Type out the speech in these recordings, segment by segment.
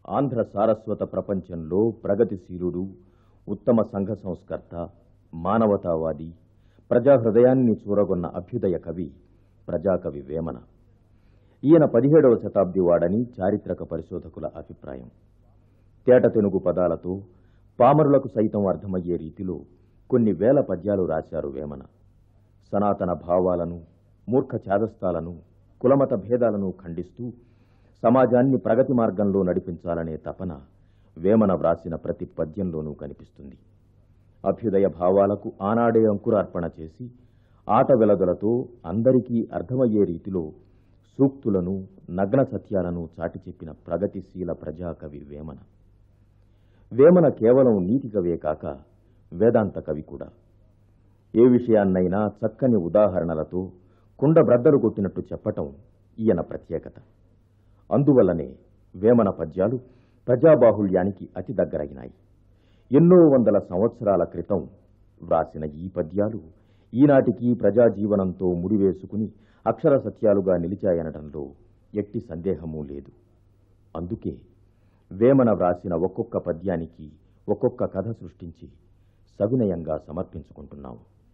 ఆంధ్ర సారస్వత ప్రపంచంలో ప్రగతిశీలుడు ఉత్తమ సంఘ సంస్కర్త మానవతావాది ప్రజాహృదయాన్ని చూరగొన్న అభ్యుదయ కవి ప్రజాకవి వేమన ఈయన పదిహేడవ శతాబ్ది వాడని చారిత్రక పరిశోధకుల అభిప్రాయం తేట తెనుగు పదాలతో పామరులకు సైతం అర్థమయ్యే రీతిలో కొన్ని వేల పద్యాలు రాశారు వేమన సనాతన భావాలను మూర్ఖ ఛాదస్తాలను కులమత భేదాలను ఖండిస్తూ సమాజాన్ని ప్రగతి మార్గంలో నడిపించాలనే తపన వేమన వ్రాసిన ప్రతి పద్యంలోనూ కనిపిస్తుంది అభ్యుదయ భావాలకు ఆనాడే అంకురార్పణ చేసి ఆట వెలదులతో అందరికీ అర్థమయ్యే రీతిలో సూక్తులను నగ్న సత్యాలను చాటి చెప్పిన ప్రగతిశీల ప్రజాకవి వేమన వేమన కేవలం నీతి కవే కాక వేదాంత కవి కూడా ఏ విషయాన్నైనా చక్కని ఉదాహరణలతో కుండ బ్రద్దలు కొట్టినట్టు చెప్పటం ఈయన ప్రత్యేకత అందువల్లనే వేమన పద్యాలు ప్రజాబాహుళ్యానికి అతి దగ్గరగినాయి ఎన్నో వందల సంవత్సరాల క్రితం వ్రాసిన ఈ పద్యాలు ఈనాటికి ప్రజాజీవనంతో ముడివేసుకుని అక్షర సత్యాలుగా నిలిచాయనడంలో ఎట్టి సందేహమూ లేదు అందుకే వేమన వ్రాసిన ఒక్కొక్క పద్యానికి ఒక్కొక్క కథ సృష్టించి సవినయంగా సమర్పించుకుంటున్నాం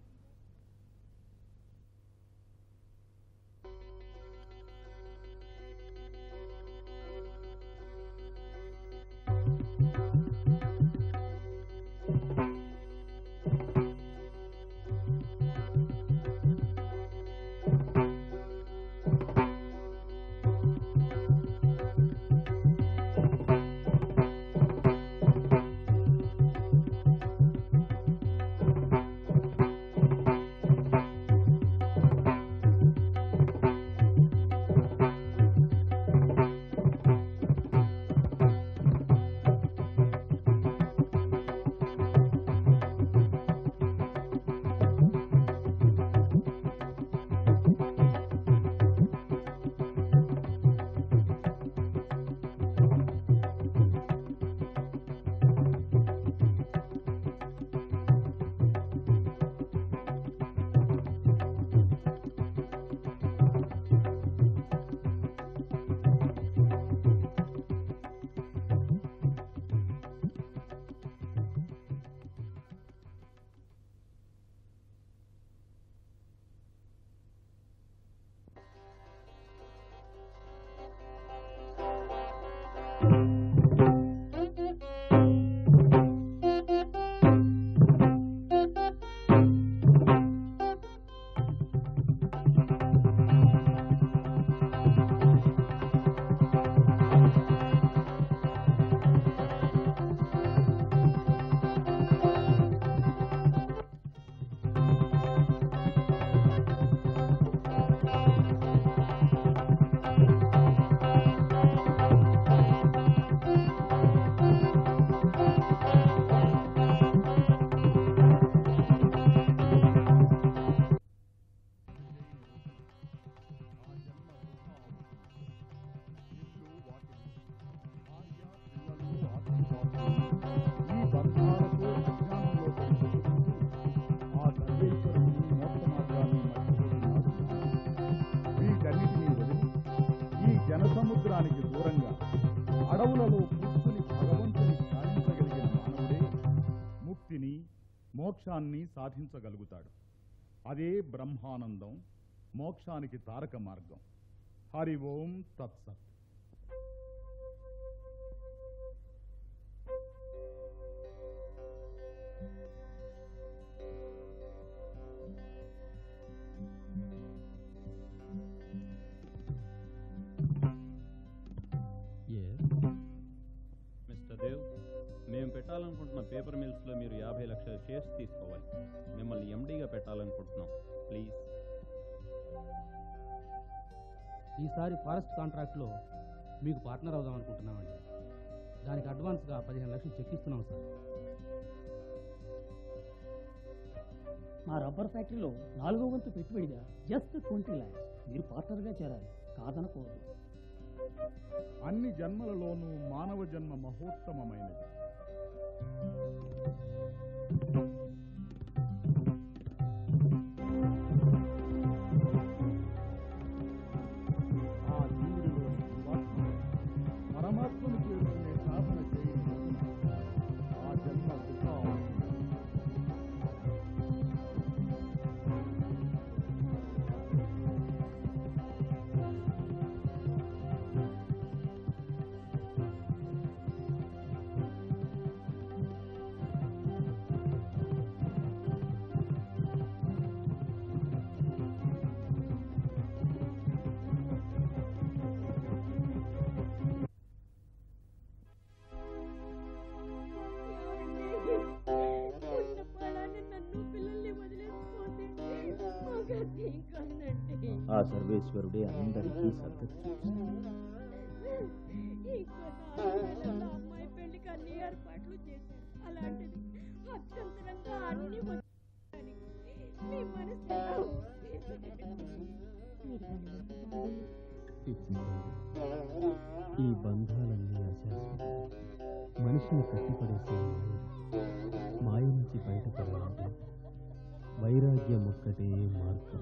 వీటన్నిటినీ వదిలి ఈ జనసముద్రానికి దూరంగా అడవులలో కూర్చుని భగవంతుని సాధించగలిగిన మానవుడే ముక్తిని మోక్షాన్ని సాధించగలుగుతాడు అదే బ్రహ్మానందం మోక్షానికి తారక మార్గం హరి ఓం తత్సత్ మిస్టర్ దేవ్ మేము పెట్టాలనుకుంటున్న పేపర్ మిల్స్లో మీరు యాభై లక్షల షేర్స్ తీసుకోవాలి మిమ్మల్ని ఎండీగా పెట్టాలనుకుంటున్నాం ప్లీజ్ ఈసారి ఫారెస్ట్ కాంట్రాక్ట్లో మీకు పార్ట్నర్ అవుదాం అనుకుంటున్నామండి దానికి అడ్వాన్స్గా పదిహేను లక్షలు చెక్ ఇస్తున్నాం సార్ మా రబ్బర్ ఫ్యాక్టరీలో నాలుగో వంతు పెట్టుబడిగా జస్ట్ ట్వంటీ ల్యాక్స్ మీరు పార్ట్నర్గా చేరాలి కాదనకూడదు అన్ని జన్మలలోనూ మానవ జన్మ మహోత్తమమైనది ఆ జీవుడిలోని జీవాత్మ పరమాత్మను చేరుకునే అవునండి ఆ సర్వేశ్వరుడే అందరికీ సద్గతి ఇంకో నాలుగు నెలల్లో అమ్మాయి పెళ్లికి అన్ని ఏర్పాట్లు చేశారు అలాంటిది అత్యంతరంగా అన్ని వచ్చాయి మీ మనసు ఎలా ఈ బంధాలన్నీ అశాశ్వతం మనిషిని కట్టిపడేసే మాయ మాయ నుంచి బయటపడాలంటే వైరాగ్యం ఒక్కటే మార్గం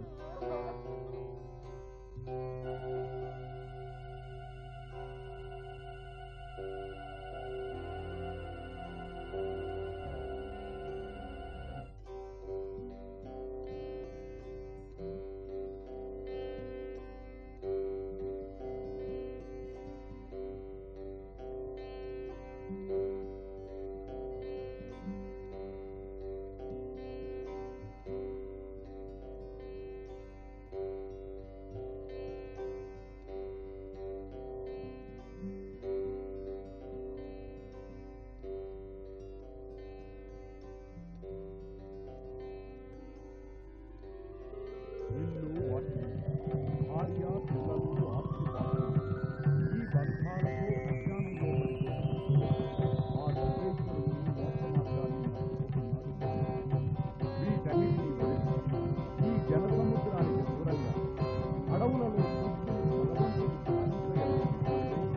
ఇల్లు వాకిలి, భార్య పిల్లలు ఆస్తిపాస్తులు, ఈ బంధాలతో అజ్ఞానంలో పడిపోతున్నారు. ఆ సర్వేశ్వరుని మోక్ష మార్గాన్ని మర్చిపోతున్నారు. వీటన్నిటినీ వదిలి ఈ జనసముద్రానికి దూరంగా అడవులలో కూర్చుని భగవంతుని ధ్యానించగలిగితే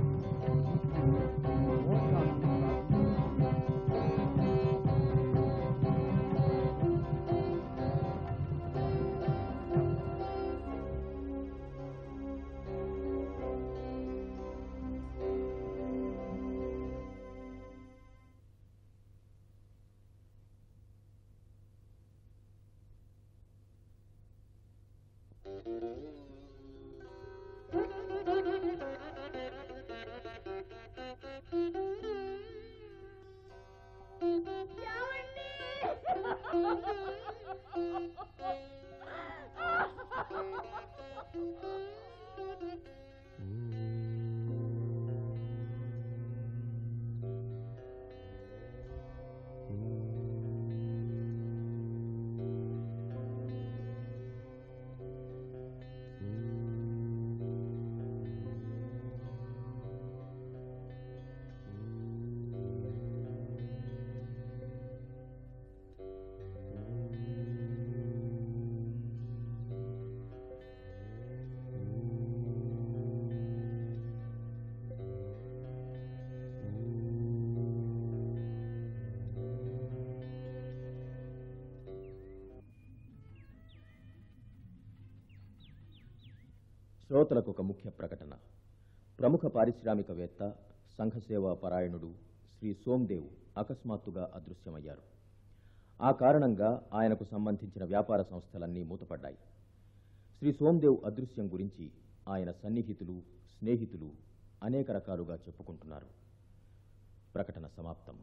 మోక్షాన్ని సాధించవచ్చు. శ్రోతలకు ఒక ముఖ్య ప్రకటన ప్రముఖ పారిశ్రామికవేత్త సంఘసేవా పరాయణుడు శ్రీ సోమ్దేవ్ అకస్మాత్తుగా అదృశ్యమయ్యారు ఆ కారణంగా ఆయనకు సంబంధించిన వ్యాపార సంస్థలన్నీ మూతపడ్డాయి శ్రీ సోమ్దేవ్ అదృశ్యం గురించి ఆయన సన్నిహితులు స్నేహితులు అనేక రకాలుగా చెప్పుకుంటున్నారు ప్రకటన సమాప్తం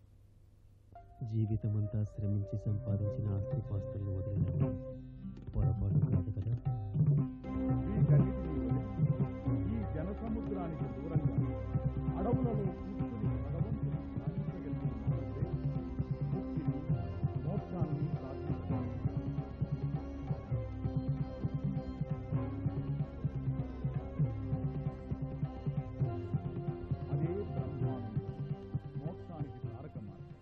జీవితమంతా శ్రమించి సంపాదించిన ఆస్తిపాస్తులను వదిలేయడం పొరపాటు కాదు కదా వీటన్నిటినీ వదిలి ఈ జనసముద్రానికి దూరంగా అడవులలో కూర్చుని భగవంతుని ధ్యానించగలిగినట్లయితే ముక్తిని మోక్షాన్ని సాధించవచ్చు అదే బ్రహ్మానందం మోక్షానికి తారక మార్గం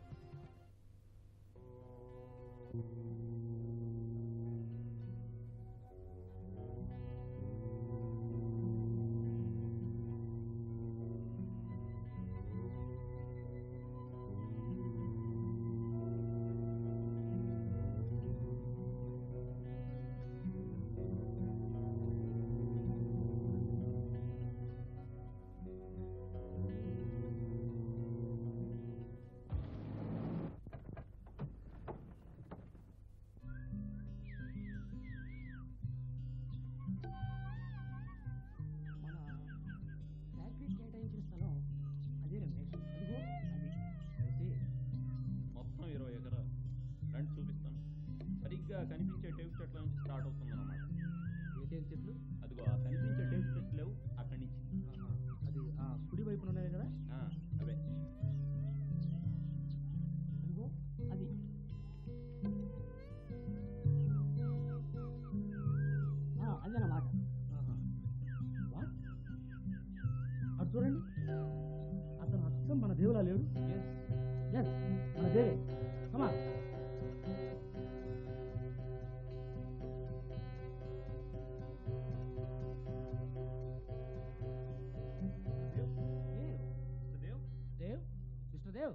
మన ఫ్యాక్టరీ కేటాయించిన స్థలం అదే రమేష్ అదిగో అది అయితే మొత్తం ఇరవై ఎకరాలు రండి చూపిస్తాను సరిగ్గా కనిపించే టేకు చెట్ల నుంచి స్టార్ట్ అవుతుందన్నమాట ఏ టేకు చెట్లు అదిగో ఆ కనిపించే టేకు చెట్లు లేవు అక్కడి నుంచి ఆహా, అది ఆ కుడి వైపున ఉన్నాయి కదా ఆ, అవే అదిగో అది ఆ, చూడండి అతను అచ్చం మన దేవులా లేడు ఎస్ మన దేవే కమా Dev mister Dev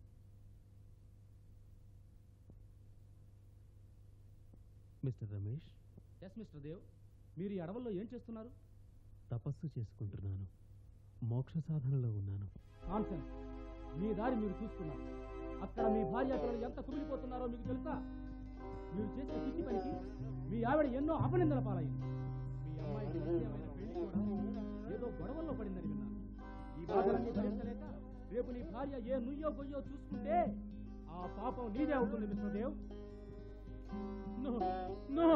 mister Ramesh yes mister Dev మీరు ఈ అడవుల్లో ఏం చేస్తున్నారు తపస్సు చేసుకుంటున్నాను మోక్ష సాధనలో ఉన్నాను నాన్సెన్స్ మీ దారి మీరు చూసుకున్నారు అక్కడ మీ భార్య పిల్లలు ఎంత కుమిలిపోతున్నారో మీకు తెలుసా మీరు చేసే పిచ్చి పనికి మీ ఆవిడ ఎన్నో అపనిందల పాలైంది మీ అమ్మాయికి నిశ్చయమైన పెళ్లి కూడా ఏదో గొడవల్లో పడిందని విన్నాను ఈ బాధలన్నీ భరించలేక రేపు నీ భార్య ఏ నుయ్యో గొయ్యో చూసుకుంటే ఆ పాపం నీదే అవుతుంది మిస్టర్ దేవ్ నో నో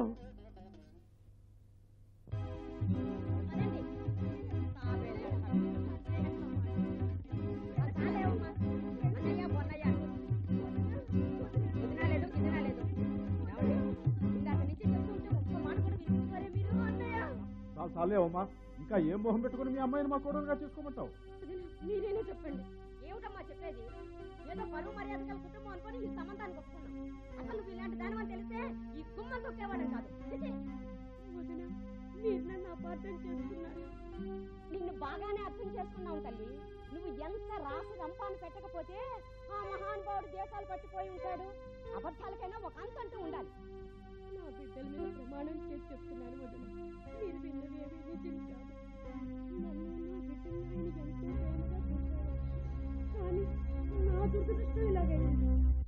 చాలు చాలే అమ్మా ఇంకా ఏం మొహం పెట్టుకుని మీ అమ్మాయిని మా కోడలుగా చేసుకోమంటావు మీరేనే చెప్పండి ఏమిటమ్మా చెప్పేది ఏదో పరువు మర్యాద గల కుటుంబం అనుకొని ఈ సంబంధానికి ఒప్పుకున్నాం అసలు నువ్వు ఇలాంటి దానివని తెలిస్తే ఈ గుమ్మం తొక్కేవాడం కాదు వదిన మీరు నన్ను అపార్థం చేస్తున్నారు నిన్ను బాగానే అర్థం చేసుకున్నావు తల్లి నువ్వు ఎంత రాసి రంపాన్ని పెట్టకపోతే ఆ మహానుభావుడు దేశాలు పట్టిపోయి ఉంటాడు అబద్ధాలకైనా ఒక అంతంటూ ఉండాలి నా బిడ్డల మీద ప్రమాణం చేసి చెప్తున్నాను వదిన మీరు విన్నవేవి నిజం కాదు నన్ను నా బిడ్డలను ఆయన ఎంతో ప్రేమగా చూశారు కానీ నా దురదృష్టం ఇలాగైంది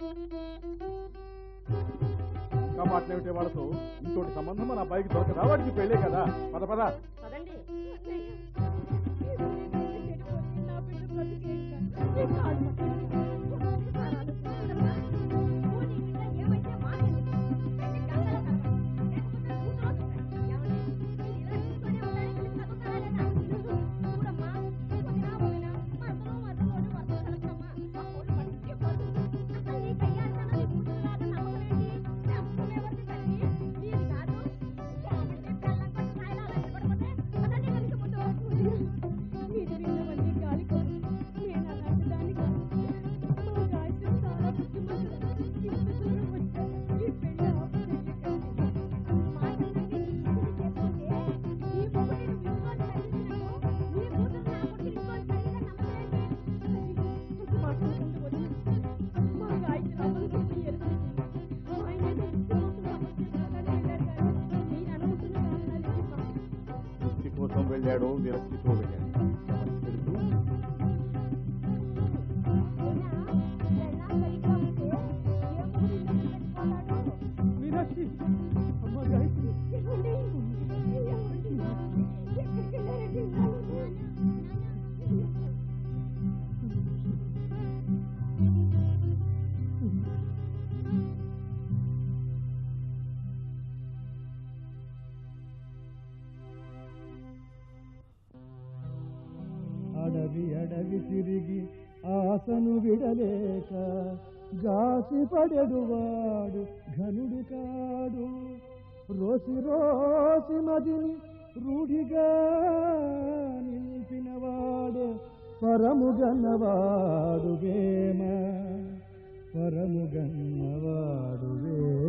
ఇంకా మాట్లాడే వాళ్ళతో ఇంకోటి సంబంధం మన అబ్బాయికి దొరకదా వాడికి పెళ్ళే కదా పద పద పదండి నా బిడ్డ బ్రతికే ఇంకా ఈ కాలు పట్టుకుంటా. ఒక్కసారి ఆలోచించండమ్మా. నువ్వు నీ బిడ్డ ఏమైతే మాకెందుకు? వెళ్ళి గంగలో కలపండి. లేకపోతే కూతురో చూడండి. ఏమండి? మీరు ఇలా చూస్తూనే ఉండాలి. మీరు చదువుతారా లేదా? చూడమ్మా, వదినా, వదినా, మరదలో మరదలోడు వరద కలపమ్మా. ఆ కోళ్ళు పట్టుకే పోదు. అసలు నీ కయ్యాలకన్నా నీ కూతురులాగా నమ్మకం ఏంటి? నమ్మకం ఎవరిది తల్లి? నీది కాదు. ఏమంటే బెల్లం కొట్టు కాయలు అలా నిలబడిపోతే పదండి కలిసి ముందు. మీరు విన్నవన్నీ గాలి కబుర్లు. నేను అలాంటి దాన్ని కాదు. మా గాయత్రి చాలా బుద్ధిమంతురాలు. ఇంత దూరం వచ్చా. ఈ పెళ్లి ఆపు చెయ్యకండి. మాటలు విని నీ కూతురు చేసుకుంటే, నీ మొగుడిని ఇంకోటి తల్లిసినట్టు, నీ కూతురు నా కొడుకుని ఇంకోటి తల్లిగా నమ్మలేంటి? అంత మాట్లాడకండి వదిన. మా గాయత్రి అమ్మని గురించి ఎరుగుతుంది. ఆయన ఏదో ఉద్యోగం సమస్యలాగానే వెళ్ళారు కానీ, నేను అనుకుంటున్న కారణాలు ఇవి కావు. ఇంటి కోసం వెళ్ళాడు విరక్తితో వెళ్ళాడు ఎవరికి తెలుసు? మీనాక్షి అమ్మ గాయత్రి అడవి అడవి తిరిగి ఆసను విడలేక గాసి పడెడువాడు ఘనుడు కాడు రోసి రోసి మదిని రూఢిగా నిలిపినవాడు పరముగన్నవాడు వేమ పరముగన్నవాడు వేమ